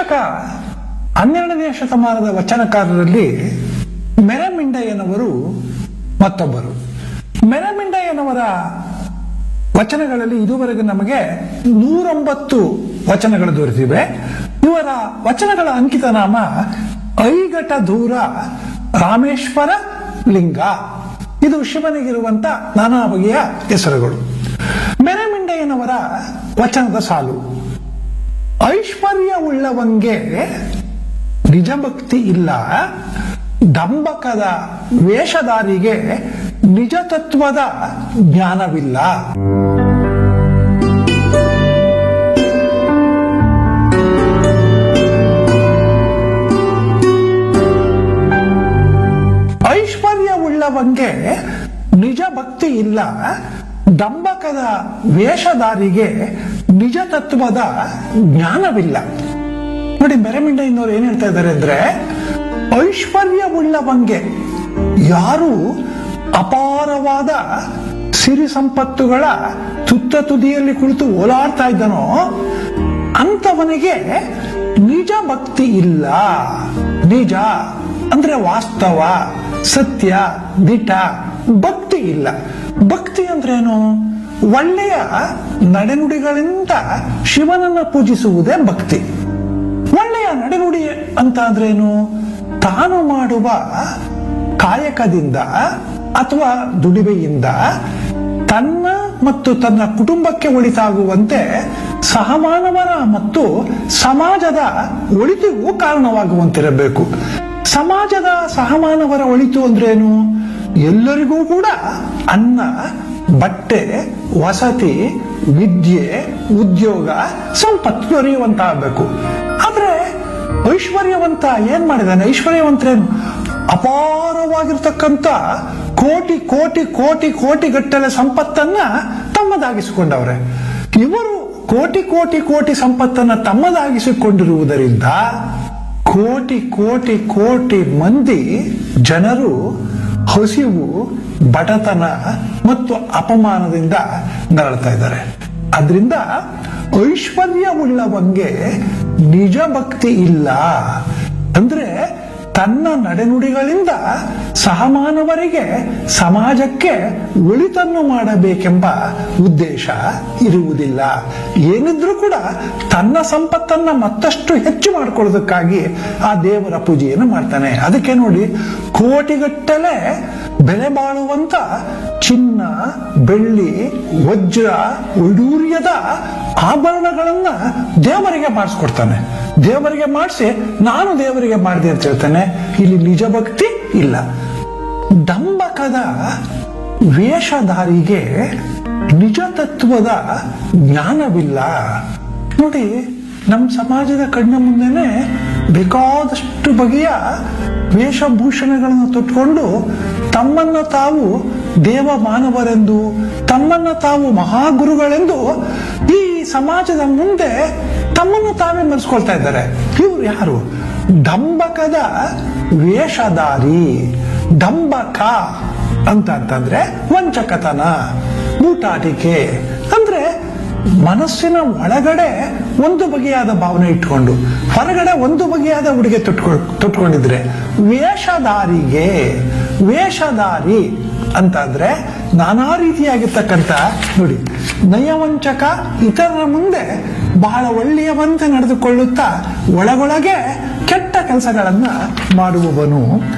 ನಯವಂಚಕ ಹನ್ನೆರಡನೆಯ ಶತಮಾನದ ವಚನಕಾರರಲ್ಲಿ ಮೆರಮಿಂಡಯ್ಯನವರು ಮತ್ತೊಬ್ಬರು ಮೆರಮಿಂಡಯ್ಯನವರ ವಚನಗಳಲ್ಲಿ ಇದುವರೆಗೆ ನಮಗೆ ನೂರೊಂಬತ್ತು ವಚನಗಳು ದೊರೆತಿವೆ ಇವರ ವಚನಗಳ ಅಂಕಿತ ನಾಮ ಐಘಟ ದೂರ ರಾಮೇಶ್ವರ ಲಿಂಗ ಇದು ಶಿವನಿಗಿರುವಂತ ನಾನಾ ಬಗೆಯ ಹೆಸರುಗಳು ಮೆರಮಿಂಡಯ್ಯನವರ ವಚನದ ಸಾಲು ಐಶ್ವರ್ಯವುಳ್ಳವಂಗೆ ನಿಜ ಭಕ್ತಿ ಇಲ್ಲ ದಂಬಕದ ವೇಷಧಾರಿಗೆ ನಿಜ ತತ್ವದ ಜ್ಞಾನವಿಲ್ಲ ಐಶ್ವರ್ಯವುಳ್ಳವಂಗೆ ನಿಜ ಭಕ್ತಿ ಇಲ್ಲ ದಂಬಕದ ವೇಷಧಾರಿಗೆ ನಿಜ ತತ್ವದ ಜ್ಞಾನವಿಲ್ಲ ನೋಡಿ ಮೆರಮಿಂಡಯ್ಯನವ್ರು ಏನ್ ಹೇಳ್ತಾ ಇದ್ದಾರೆ ಅಂದ್ರೆ ಐಶ್ವರ್ಯವುಳ್ಳವಂಗೆ ಯಾರು ಅಪಾರವಾದ ಸಿರಿ ಸಂಪತ್ತುಗಳ ತುತ್ತ ತುದಿಯಲ್ಲಿ ಕುಳಿತು ಓಲಾಡ್ತಾ ಇದ್ದನೋ ಅಂತವನಿಗೆ ನಿಜ ಭಕ್ತಿ ಇಲ್ಲ ನಿಜ ಅಂದ್ರೆ ವಾಸ್ತವ ಸತ್ಯ ದಿಟ ಭಕ್ತಿ ಇಲ್ಲ ಭಕ್ತಿ ಅಂದ್ರೇನು ಒಳ್ಳೆಯ ನಡೆನುಡಿಗಳಿಂದ ಶಿವನನ್ನ ಪೂಜಿಸುವುದೇ ಭಕ್ತಿ ಒಳ್ಳೆಯ ನಡೆನುಡಿ ಅಂತ ಅಂದ್ರೇನು ತಾನು ಮಾಡುವ ಕಾಯಕದಿಂದ ಅಥವಾ ದುಡಿಮೆಯಿಂದ ತನ್ನ ಮತ್ತು ತನ್ನ ಕುಟುಂಬಕ್ಕೆ ಒಳಿತಾಗುವಂತೆ ಸಹಮಾನವರ ಮತ್ತು ಸಮಾಜದ ಒಳಿತಿಗೂ ಕಾರಣವಾಗುವಂತಿರಬೇಕು ಸಮಾಜದ ಸಹಮಾನವರ ಒಳಿತು ಅಂದ್ರೇನು ಎಲ್ಲರಿಗೂ ಕೂಡ ಅನ್ನ ಬಟ್ಟೆ ವಸತಿ ವಿದ್ಯೆ ಉದ್ಯೋಗ ಸಂಪತ್ತು ದೊರೆಯುವಂತಾಗಬೇಕು ಆದ್ರೆ ಐಶ್ವರ್ಯವಂತ ಏನ್ ಮಾಡಿದಾನೆ ಐಶ್ವರ್ಯವಂತರೇನು ಅಪಾರವಾಗಿರ್ತಕ್ಕಂಥ ಕೋಟಿ ಕೋಟಿ ಕೋಟಿ ಕೋಟಿ ಗಟ್ಟಲೆ ಸಂಪತ್ತನ್ನ ತಮ್ಮದಾಗಿಸಿಕೊಂಡವ್ರೆ ಇವರು ಕೋಟಿ ಕೋಟಿ ಕೋಟಿ ಸಂಪತ್ತನ್ನ ತಮ್ಮದಾಗಿಸಿಕೊಂಡಿರುವುದರಿಂದ ಕೋಟಿ ಕೋಟಿ ಕೋಟಿ ಮಂದಿ ಜನರು ಹಸಿವು ಬಡತನ ಮತ್ತು ಅಪಮಾನದಿಂದ ನರಳ್ತಾ ಇದ್ದಾರೆ ಅದರಿಂದ ಐಶ್ವರ್ಯವುಳ್ಳವಂಗೆ ನಿಜ ಭಕ್ತಿ ಇಲ್ಲ ಅಂದ್ರೆ ತನ್ನ ನಡೆನುಡಿಗಳಿಂದ ಸಹಮಾನವರಿಗೆ ಸಮಾಜಕ್ಕೆ ಒಳಿತನ್ನು ಮಾಡಬೇಕೆಂಬ ಉದ್ದೇಶ ಇರುವುದಿಲ್ಲ ಏನಿದ್ರೂ ಕೂಡ ತನ್ನ ಸಂಪತ್ತನ್ನ ಮತ್ತಷ್ಟು ಹೆಚ್ಚು ಮಾಡಿಕೊಳ್ಳೋದಕ್ಕಾಗಿ ಆ ದೇವರ ಪೂಜೆಯನ್ನು ಮಾಡ್ತಾನೆ ಅದಕ್ಕೆ ನೋಡಿ ಕೋಟಿಗಟ್ಟಲೆ ಬೆಲೆ ಬಾಳುವಂತ ಚಿನ್ನ ಬೆಳ್ಳಿ ವಜ್ರ ವೈಡೂರ್ಯದ ಆಭರಣಗಳನ್ನ ದೇವರಿಗೆ ಮಾಡಿಸ್ಕೊಡ್ತಾನೆ ದೇವರಿಗೆ ಮಾಡಿಸಿ ನಾನು ದೇವರಿಗೆ ಮಾಡಿದೆ ಅಂತ ಹೇಳ್ತಾನೆ ಇಲ್ಲಿ ನಿಜ ಭಕ್ತಿ ಇಲ್ಲ ದಂಬಕದ ವೇಷಧಾರಿಗೆ ನಿಜ ತತ್ವದ ಜ್ಞಾನವಿಲ್ಲ ನೋಡಿ ನಮ್ಮ ಸಮಾಜದ ಕಣ್ಣ ಮುಂದೆನೆ ಬೇಕಾದಷ್ಟು ಬಗೆಯ ವೇಷಭೂಷಣಗಳನ್ನು ತೊಟ್ಕೊಂಡು ತಮ್ಮನ್ನ ತಾವು ದೇವ ಮಾನವರೆಂದು ತಮ್ಮನ್ನ ತಾವು ಮಹಾಗುರುಗಳೆಂದು ಈ ಸಮಾಜದ ಮುಂದೆ ತಮ್ಮನ್ನು ತಾವೇ ಮರೆಸ್ಕೊಳ್ತಾ ಇದ್ದಾರೆ ಇವ್ರು ಯಾರು ದಂಬಕದ ವೇಷಧಾರಿ ದಂಬಕ ಅಂತ ಅಂತಂದ್ರೆ ವಂಚಕತನ ಬೂಟಾಟಿಕೆ ಅಂದ್ರೆ ಮನಸ್ಸಿನ ಒಳಗಡೆ ಒಂದು ಬಗೆಯಾದ ಭಾವನೆ ಇಟ್ಕೊಂಡು ಹೊರಗಡೆ ಒಂದು ಬಗೆಯಾದ ಉಡುಗೆ ತೊಟ್ಕೊ ತೊಟ್ಕೊಂಡಿದ್ರೆ ವೇಷಧಾರಿಗೆ ವೇಷಧಾರಿ ಅಂತ ಅಂದ್ರೆ ನಾನಾ ರೀತಿಯಾಗಿರ್ತಕ್ಕಂಥ ನೋಡಿ ನಯವಂಚಕ ಇತರರ ಮುಂದೆ ಬಹಳ ಒಳ್ಳೆಯವಂತೆ ನಡೆದುಕೊಳ್ಳುತ್ತಾ ಒಳಗೊಳಗೆ ಕೆಟ್ಟ ಕೆಲಸಗಳನ್ನ ಮಾಡುವವನು